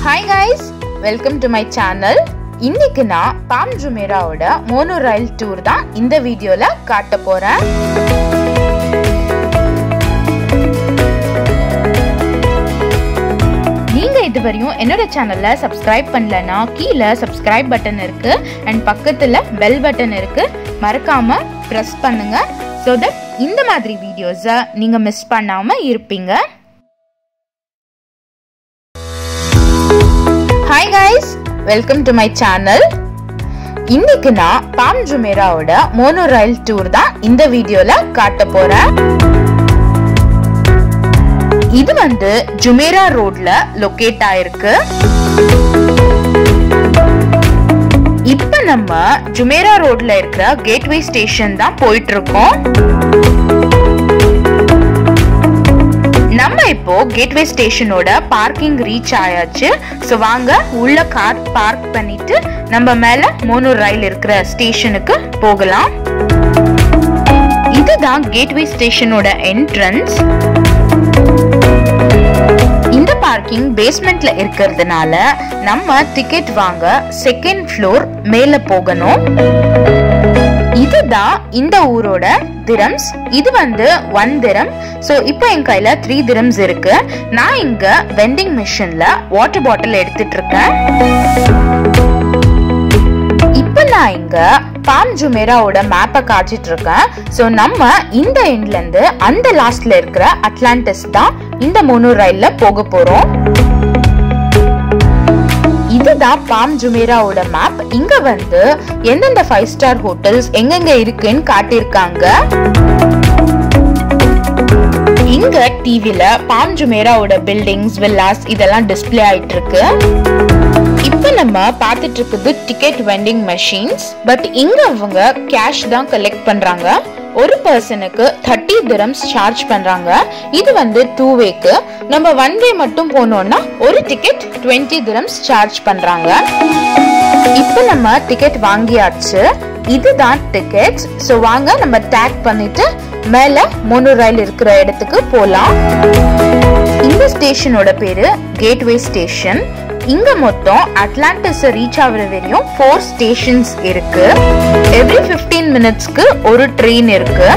hi guys welcome to my channel இன்னைக்கு நான் Palm ஜுமேராவோட மோனோ ரயில் டூர் தான் இந்த வீடியோல காட்ட போறேன் நீங்க இதுவரையும் என்னோட சேனல்ல சப்ஸ்கிரைப் பண்ணலனா கீழே சப்ஸ்கிரைப் பட்டன் இருக்கு அண்ட் பக்கத்துல பெல் பட்டன் இருக்கு மறக்காம ப்ரெஸ் பண்ணுங்க ஸோ தட் இந்த மாதிரி வீடியோஸை நீங்க மிஸ் பண்ணாம இருப்பீங்க hi guys welcome to my channel இன்னைக்கு நான் பாம் ஜுமேராவோட மோனோ ரயில் டூர் தான் இந்த வீடியோல காட்ட போறேன் இது வந்து ஜுமேரா ரோட்ல லொகேட் ஆயிருக்கு இப்ப நம்ம ஜுமேரா ரோட்ல இருக்கிற கேட்வே ஸ்டேஷன் தான் போயிட்டு இருக்கோம் நம்ம இப்போ கேட்வே ஸ்டேஷனோட பார்க்கிங் ரீச் ஆயாச்சு ஸோ வாங்க உள்ள கார் பார்க் பண்ணிட்டு நம்ம மேல மோனோ ரயில் இருக்கிற ஸ்டேஷனுக்கு போகலாம் இதுதான் கேட்வே ஸ்டேஷனோட என்ட்ரன்ஸ் இந்த பார்க்கிங் பேஸ்மெண்ட்ல இருக்கிறதுனால நம்ம டிக்கெட் வாங்க செகண்ட் ஃப்ளோர் மேல போகணும் இதுதான் இந்த ஊரோட திரம்ஸ் இது வந்து ஒன் திரம் ஸோ இப்போ என் கையில த்ரீ திரம்ஸ் இருக்கு நான் இங்க வெண்டிங் மிஷின்ல வாட்டர் பாட்டில் எடுத்துட்டு இருக்கேன் இப்போ நான் இங்க பாம் ஜுமேராவோட மேப்பை காட்டிட்டு இருக்கேன் ஸோ நம்ம இந்த எண்ட்ல இருந்து அந்த லாஸ்ட்ல இருக்கிற அட்லாண்டிஸ் தான் இந்த மோனோ ரயில்ல போக போறோம் இதுதான் பாம் ஜுமேராவோட மேப் இங்க வந்து எந்தெந்த ஃபைவ் ஸ்டார் ஹோட்டல்ஸ் எங்கெங்க இருக்குன்னு காட்டியிருக்காங்க இங்க டிவில பாம் ஜுமேராவோட பில்டிங்ஸ் வில்லாஸ் இதெல்லாம் டிஸ்ப்ளே ஆயிட்டு இருக்கு இப்போ நம்ம பார்த்துட்டு இருக்குது டிக்கெட் வெண்டிங் மெஷின்ஸ் பட் இங்க அவங்க கேஷ் தான் கலெக்ட் பண்றாங்க ஒரு பர்சனுக்கு தேர்ட்டி திரம்ஸ் சார்ஜ் பண்றாங்க இது வந்து டூ வேக்கு நம்ம ஒன் வே மட்டும் போனோம்னா ஒரு டிக்கெட் டுவெண்ட்டி திரம்ஸ் சார்ஜ் பண்றாங்க இப்போ நம்ம டிக்கெட் வாங்கியாச்சு இதுதான் டிக்கெட் ஸோ வாங்க நம்ம டேக் பண்ணிட்டு மேல மோனோ ரயில் இருக்கிற இடத்துக்கு போலாம் இந்த ஸ்டேஷனோட பேரு கேட்வே ஸ்டேஷன் இங்க மொத்தம் அட்லாண்டிஸ் ரீச் ஆகுற வரையும் ஃபோர் ஸ்டேஷன்ஸ் இருக்கு எவ்ரி ஃபிஃப்டீன் மினிட்ஸ்க்கு ஒரு ட்ரெயின் இருக்கு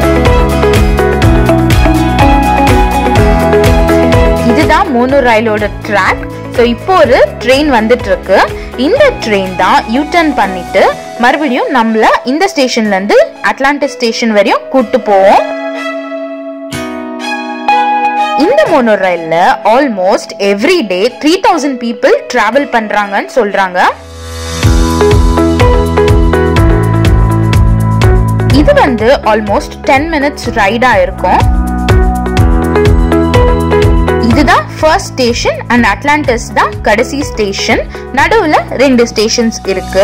இதுதான் மோனோ ரயிலோட ட்ராக் ஸோ இப்போ ஒரு ட்ரெயின் வந்துட்டு இருக்கு இந்த ட்ரெயின் தான் யூ டர்ன் பண்ணிட்டு மறுபடியும் நம்மள இந்த ஸ்டேஷன்ல இருந்து அட்லாண்டிஸ் ஸ்டேஷன் வரையும் கூட்டு போவோம் இந்த மோனோ ரயில்ல almost every day three thousand people travel பண்றாங்கன்னு சொல்றாங்க இது வந்து ஆல்மோஸ்ட் டென் மினிட்ஸ் ரைடா இருக்கும் இதுதான் ஃபர்ஸ்ட் ஸ்டேஷன் அண்ட் அட்லாண்டிஸ் தான் கடைசி ஸ்டேஷன் நடுவுல ரெண்டு ஸ்டேஷன்ஸ் இருக்கு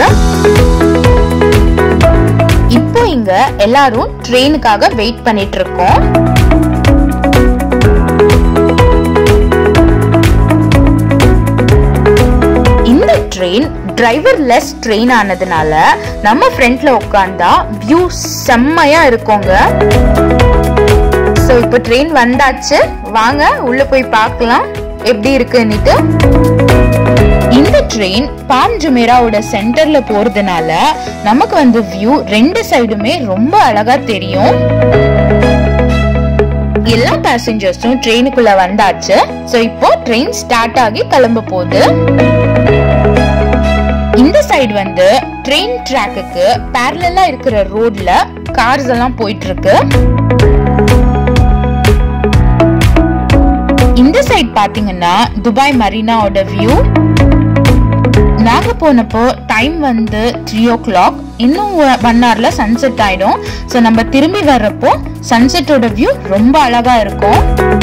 இப்போ இங்க எல்லாரும் ட்ரெயினுக்காக வெயிட் பண்ணிட்டு இருக்கோம் இந்த ட்ரெயின் டிரைவர் லெஸ் ட்ரெயின் ஆனதுனால நம்ம ஃப்ரண்ட்ல உட்காந்தா வியூ செம்மையா இருக்குங்க ஸோ இப்போ ட்ரெயின் வந்தாச்சு வாங்க உள்ள போய் பார்க்கலாம் எப்படி இருக்குன்னுட்டு இந்த ட்ரெயின் பாம் ஜுமேராவோட சென்டர்ல போறதுனால நமக்கு வந்து வியூ ரெண்டு சைடுமே ரொம்ப அழகா தெரியும் எல்லா பேசஞ்சர்ஸும் ட்ரெயினுக்குள்ள வந்தாச்சு ஸோ இப்போ ட்ரெயின் ஸ்டார்ட் ஆகி கிளம்ப போகுது இந்த சைடு வந்து ட்ரெயின் ட்ராக்குக்கு பேரலா இருக்கிற ரோட்ல கார்ஸ் எல்லாம் போயிட்டு இருக்கு இந்த சைடு பாத்தீங்கன்னா துபாய் மரீனாவோட வியூ நாங்க போனப்போ டைம் வந்து த்ரீ ஓ கிளாக் இன்னும் ஒன் ஹவர்ல சன்செட் ஆயிடும் ஸோ நம்ம திரும்பி வர்றப்போ சன்செட்டோட வியூ ரொம்ப அழகா இருக்கும்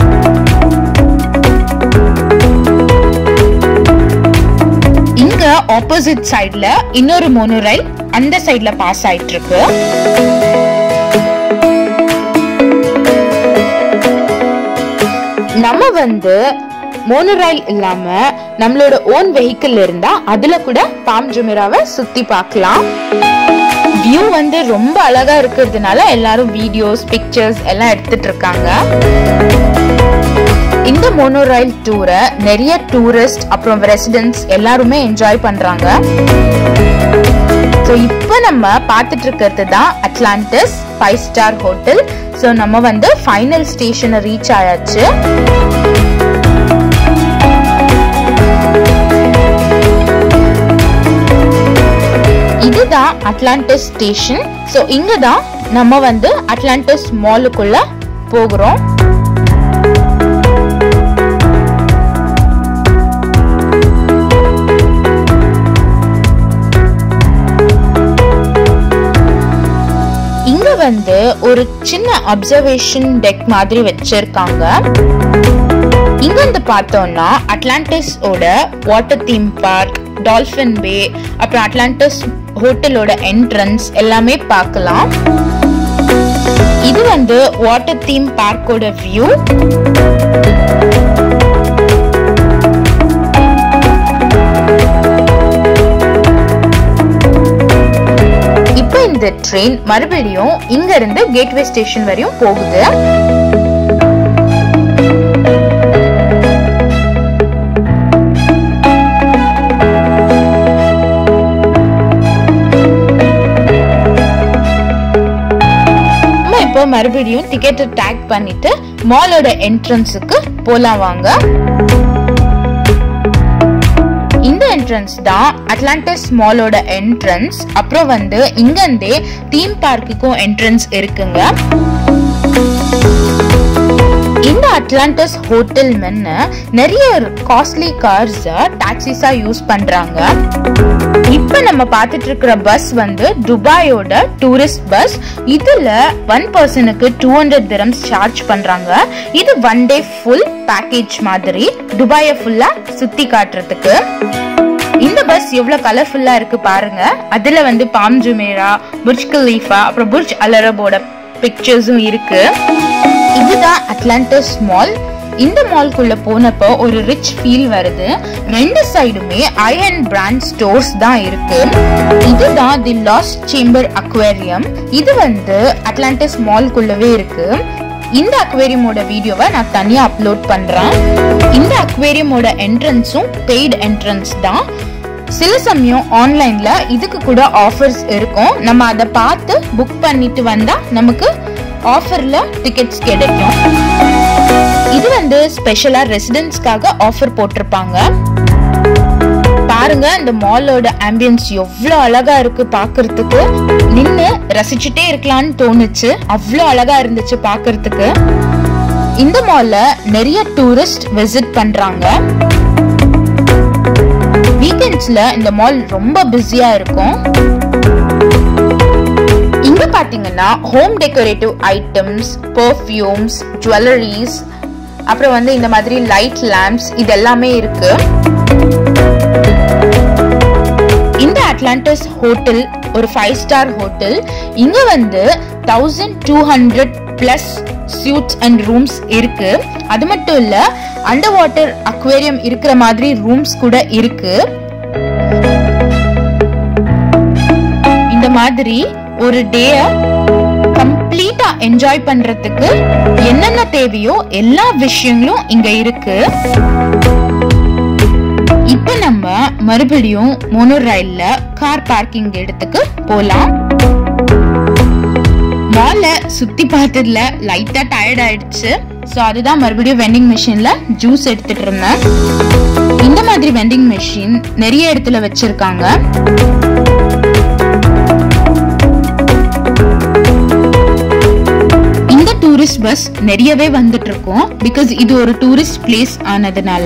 இங்க ஆப்போசிட் சைட்ல இன்னொரு மோனோ ரயில் அந்த சைட்ல பாஸ் ஆயிட்டு இருக்கு நம்ம வந்து மோனோ ரயில் இல்லாம நம்மளோட ஓன் வெஹிக்கிள் இருந்தா அதுல கூட பாம் ஜுமிராவை சுத்தி பார்க்கலாம் வியூ வந்து ரொம்ப அழகா இருக்கிறதுனால எல்லாரும் வீடியோஸ் பிக்சர்ஸ் எல்லாம் எடுத்துட்டு இருக்காங்க இந்த மோனோ ரயில் டூரை நிறைய டூரிஸ்ட் அப்புறம் ரெசிடென்ட்ஸ் எல்லாருமே என்ஜாய் பண்றாங்க ஸோ இப்போ நம்ம பார்த்துட்டு இருக்கிறது தான் Atlantis five star hotel so நம்ம வந்து ஃபைனல் ஸ்டேஷனை ரீச் ஆயாச்சு இதுதான் அட்லாண்டிஸ் ஸ்டேஷன் ஸோ இங்க தான் நம்ம வந்து அட்லாண்டிஸ் மாலுக்குள்ள போகிறோம் இங்க வந்து ஒரு சின்ன அப்சர்வேஷன் டெக் மாதிரி வச்சிருக்காங்க இங்க வந்து பார்த்தோம்னா அட்லாண்டிஸ் ஓட water theme park dolphin bay அப்புறம் அட்லாண்டிஸ் ஹோட்டலோட என்ட்ரன்ஸ் எல்லாமே பார்க்கலாம் இது வந்து வாட்டர் தீம் பார்க்கோட வியூ இப்போ இந்த ட்ரெயின் மறுபடியும் இங்க இருந்து கேட்வே ஸ்டேஷன் வரையும் போகுது நம்ம இப்போ மறுபடியும் டிக்கெட்டை டேக் பண்ணிட்டு மாலோட என்ட்ரன்ஸுக்கு போலாம் வாங்க இந்த என்ட்ரன்ஸ் தான் அட்லாண்டிஸ் மாலோட என்ட்ரன்ஸ் அப்புறம் வந்து இங்கந்தே தீம் பார்க்குக்கும் என்ட்ரன்ஸ் இருக்குங்க இந்த அட்லாண்டிஸ் ஹோட்டல் மென்ன நிறைய காஸ்ட்லி கார்ஸ் டாக்ஸிஸா யூஸ் பண்றாங்க இப்ப நம்ம பார்த்துட்டு இருக்கிற பஸ் வந்து துபாயோட டூரிஸ்ட் பஸ் இதுல ஒன் பர்சனுக்கு டூ ஹண்ட்ரட் திரம்ஸ் சார்ஜ் பண்றாங்க இது ஒன் டே ஃபுல் பேக்கேஜ் மாதிரி துபாயை ஃபுல்லா சுத்தி காட்டுறதுக்கு இந்த பஸ் எவ்வளவு கலர்ஃபுல்லா இருக்கு பாருங்க அதுல வந்து பாம் ஜுமேரா புர்ஜ் கலீஃபா அப்புறம் புர்ஜ் அலரபோட பிக்சர்ஸும் இருக்கு இதுதான் அட்லாண்டிஸ் மால் இந்த மால்குள்ள போனப்போ ஒரு ரிச் ஃபீல் வருது ரெண்டு சைடுமே ஐ அண்ட் பிராண்ட் ஸ்டோர்ஸ் தான் இருக்கு இதுதான் தி லாஸ்ட் சேம்பர் அக்வேரியம் இது வந்து அட்லாண்டிஸ் மால்குள்ளவே இருக்கு இந்த அக்வேரியமோட வீடியோவை நான் தனியா அப்லோட் பண்றேன் இந்த அக்வேரியமோட என்ட்ரன்ஸும் பெய்டு என்ட்ரன்ஸ் தான் சில சமயம் ஆன்லைன்ல இதுக்கு கூட ஆஃபர்ஸ் இருக்கும் நம்ம அதை பார்த்து புக் பண்ணிட்டு வந்தா நமக்கு ஆஃபர்ல டிக்கெட்ஸ் கிடைக்கும் இது வந்து ஸ்பெஷலா ரெசிடென்ட்ஸ்க்காக ஆஃபர் போட்டிருப்பாங்க பாருங்க இந்த மாலோட ஆம்பியன்ஸ் எவ்வளோ அழகா இருக்கு பாக்குறதுக்கு நின்னு ரசிச்சுட்டே இருக்கலாம்னு தோணுச்சு அவ்வளோ அழகா இருந்துச்சு பாக்குறதுக்கு இந்த மால்ல நிறைய டூரிஸ்ட் விசிட் பண்றாங்க வீக்கெண்ட்ஸ்ல இந்த மால் ரொம்ப பிஸியா இருக்கும் இங்க பாத்தீங்கன்னா home decorative items perfumes jewelleries அப்புறம் வந்து இந்த மாதிரி லைட் லேம்ப்ஸ் இது எல்லாமே இருக்கு இந்த அட்லாண்டிஸ் ஹோட்டல் ஒரு ஃபைவ் ஸ்டார் ஹோட்டல் இங்க வந்து thousand two hundred plus suites and rooms இருக்கு அது மட்டும் இல்ல அண்டர் வாட்டர் அக்வேரியம் இருக்கிற மாதிரி ரூம்ஸ் கூட இருக்கு இந்த மாதிரி ஒரு டேய கம்ப்ளீட்டா என்ஜாய் பண்றதுக்கு என்னென்ன தேவையோ எல்லா விஷயங்களும் இங்க இருக்கு இப்ப நம்ம மறுபடியும் மோனோ ரயில்ல கார் பார்க்கிங் இடத்துக்கு போலாம் மால சுத்தி பார்த்ததுல லைட்டா டயர்ட் ஆயிடுச்சு ஸோ அதுதான் மறுபடியும் வெண்டிங் மிஷின்ல ஜூஸ் எடுத்துட்டு இருந்தேன் இந்த மாதிரி வெண்டிங் மிஷின் நிறைய இடத்துல வச்சிருக்காங்க இந்த டூரிஸ்ட் பஸ் நிறையவே வந்துட்டு இருக்கோம் பிகாஸ் இது ஒரு டூரிஸ்ட் பிளேஸ் ஆனதுனால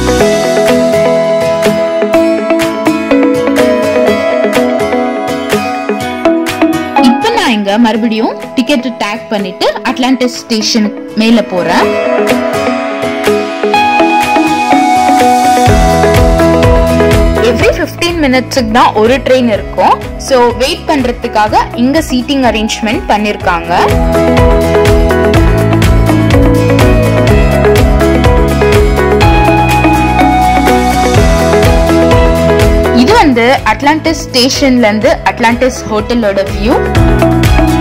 இப்ப நான் இங்க மறுபடியும் டிக்கெட் டேக் பண்ணிட்டு அட்லாண்டிஸ் ஸ்டேஷனுக்கு மேல போறேன் எவ்ரி ஃபிஃப்டீன் மினிட்ஸுக்கு தான் ஒரு ட்ரெயின் இருக்கும் ஸோ வெயிட் பண்றதுக்காக இங்க சீட்டிங் அரேஞ்ச்மெண்ட் பண்ணிருக்காங்க இது வந்து அட்லாண்டிஸ் ஸ்டேஷன்ல இருந்து அட்லாண்டிஸ் ஹோட்டலோட வியூ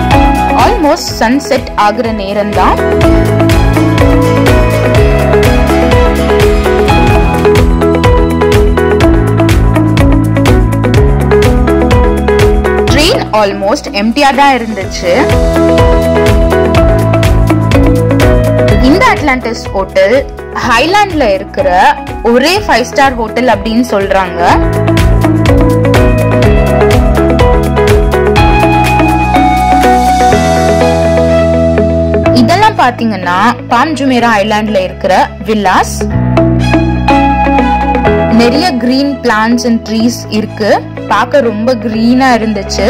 ஆல்மோஸ்ட் சன்செட் ஆகுற நேரம் தான் ஆல்மோஸ்ட் எம்டியா தான் இருந்துச்சு இந்த அட்லாண்டிஸ் ஹோட்டல் ஹைலாண்ட்ல இருக்கிற ஒரே ஃபைவ் ஸ்டார் ஹோட்டல் அப்படின்னு சொல்றாங்க இதெல்லாம் பாத்தீங்கன்னா பாம் ஜுமேரா ஐலாண்ட்ல இருக்கிற வில்லாஸ் நிறைய கிரீன் பிளான்ஸ் அண்ட் ட்ரீஸ் இருக்கு பார்க்க ரொம்ப கிரீனா இருந்துச்சு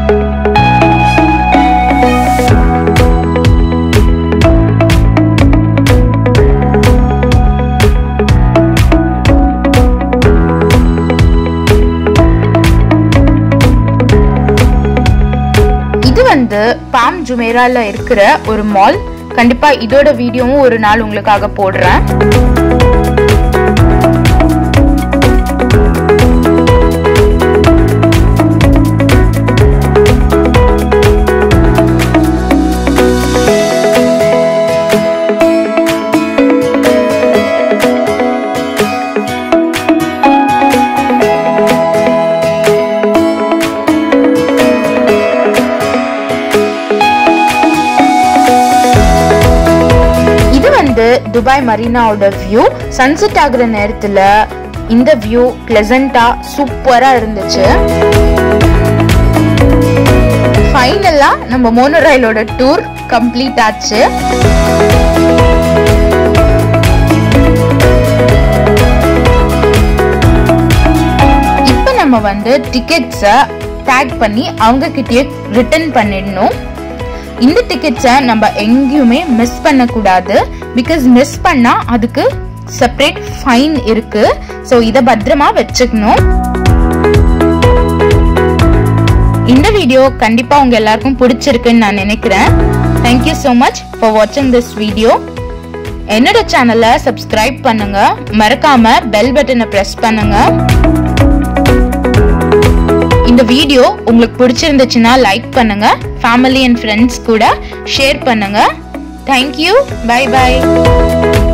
இது வந்து பாம் ஜுமேரால இருக்கிற ஒரு மால் கண்டிப்பா இதோட வீடியோவும் ஒரு நாள் உங்களுக்காக போடுறேன் இது வந்து துபாய் மரீனாவோட வியூ சன்செட் ஆகுற நேரத்துல இந்த வியூ பிளசண்டா சூப்பரா இருந்துச்சு ஃபைனலா நம்ம மோனோ ரயிலோட டூர் கம்ப்ளீட் ஆச்சு இப்போ நம்ம வந்து டிக்கெட்ஸை டேக் பண்ணி அவங்க கிட்டயே ரிட்டர்ன் பண்ணிடணும் இந்த டிக்கெட்ஸை நம்ம எங்கேயுமே மிஸ் பண்ணக்கூடாது பிகாஸ் மிஸ் பண்ணா அதுக்கு செப்பரேட் ஃபைன் இருக்கு ஸோ இதை பத்திரமா வச்சுக்கணும் இந்த வீடியோ கண்டிப்பா உங்க எல்லாருக்கும் பிடிச்சிருக்குன்னு நான் நினைக்கிறேன் தேங்க்யூ ஸோ மச் ஃபார் வாட்சிங் திஸ் வீடியோ என்னோட சேனலை சப்ஸ்கிரைப் பண்ணுங்க மறக்காம பெல் பட்டனை ப்ரெஸ் பண்ணுங்க இந்த வீடியோ உங்களுக்கு பிடிச்சிருந்துச்சுன்னா லைக் பண்ணுங்க ஃபேமிலி அண்ட் ஃப்ரெண்ட்ஸ் கூட ஷேர் பண்ணுங்க தேங்க்யூ பை பை